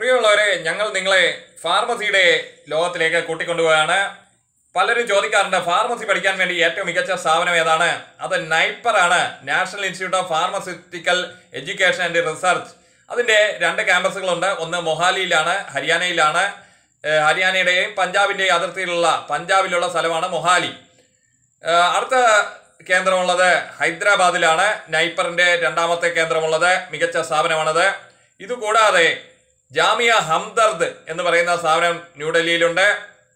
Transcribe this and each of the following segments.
പ്രിയമുള്ളവരെ ഞങ്ങൾ നിങ്ങളെ ഫാർമസിയുടെ ലോകത്തിലേക്ക് കൂട്ടിക്കൊണ്ടുപോവുകയാണ് പലരും ചോദിക്കാറുണ്ട് ഫാർമസി പഠിക്കാൻ വേണ്ടി ഏറ്റവും മികച്ച സ്ഥാപനം ഏതാണ് അത് നൈപ്പറാണ് national institute of pharmaceutical education and research അതിൻ്റെ രണ്ട് ക്യാമ്പസുകളുണ്ട് ഒന്ന് മൊഹാലിയിലാണ് ഹരിയാനയിലാണ് ഏഹ് ഹരിയാനയുടെയും പഞ്ചാബിൻ്റെയും അതിർത്തിയിലുള്ള പഞ്ചാബിലുള്ള സ്ഥലമാണ് മൊഹാലി ഏഹ് അടുത്ത കേന്ദ്രമുള്ളത് ഹൈദരാബാദിലാണ് നൈപ്പറിന്റെ രണ്ടാമത്തെ കേന്ദ്രമുള്ളത് മികച്ച സ്ഥാപനമാണത് ഇതുകൂടാതെ ജാമിയ ഹംദർദ് എന്ന് പറയുന്ന സ്ഥാപനം ന്യൂഡൽഹിയിലുണ്ട്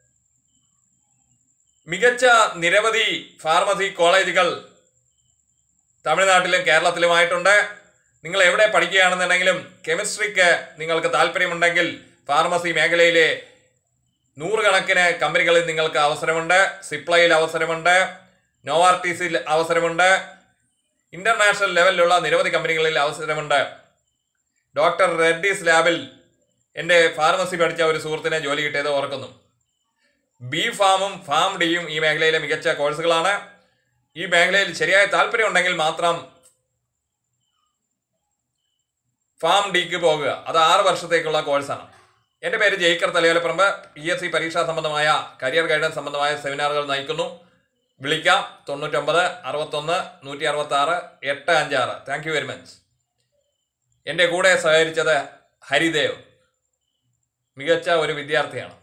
മികച്ച നിരവധി ഫാർമസി കോളേജുകൾ തമിഴ്നാട്ടിലും കേരളത്തിലുമായിട്ടുണ്ട് നിങ്ങൾ എവിടെ പഠിക്കുകയാണെന്നുണ്ടെങ്കിലും കെമിസ്ട്രിക്ക് നിങ്ങൾക്ക് താല്പര്യമുണ്ടെങ്കിൽ ഫാർമസി മേഖലയിലെ നൂറുകണക്കിന് കമ്പനികളിൽ നിങ്ങൾക്ക് അവസരമുണ്ട് സിപ്ലയിൽ അവസരമുണ്ട് നോവാർട്ടീസിൽ അവസരമുണ്ട് ഇന്റർനാഷണൽ ലെവലിലുള്ള നിരവധി കമ്പനികളിൽ അവസരമുണ്ട് ഡോക്ടർ റെഡ്ഡീസ് ലാബിൽ എൻ്റെ ഫാർമസി പഠിച്ച ഒരു സുഹൃത്തിനെ ജോലി കിട്ടിയത് ഓർക്കുന്നു ബി ഫാമും ഫാം ഡിയും ഈ മേഖലയിലെ മികച്ച കോഴ്സുകളാണ് ഈ മേഖലയിൽ ശരിയായ താല്പര്യം ഉണ്ടെങ്കിൽ മാത്രം ഫാം ഡിക്ക് പോകുക അത് ആറ് വർഷത്തേക്കുള്ള കോഴ്സാണ് എൻ്റെ പേര് Jaikar Thalayolaparambu P S C പരീക്ഷാ സംബന്ധമായ കരിയർ ഗൈഡൻസ് സംബന്ധമായ സെമിനാറുകൾ നയിക്കുന്നു വിളിക്കാം തൊണ്ണൂറ്റൊമ്പത് അറുപത്തൊന്ന് നൂറ്റി അറുപത്തി ആറ് എട്ട് അഞ്ചാറ് താങ്ക് യു വെരി മച്ച് എൻ്റെ കൂടെ സഹകരിച്ചത് ഹരിദേവ് മികച്ച ഒരു വിദ്യാർത്ഥിയാണ്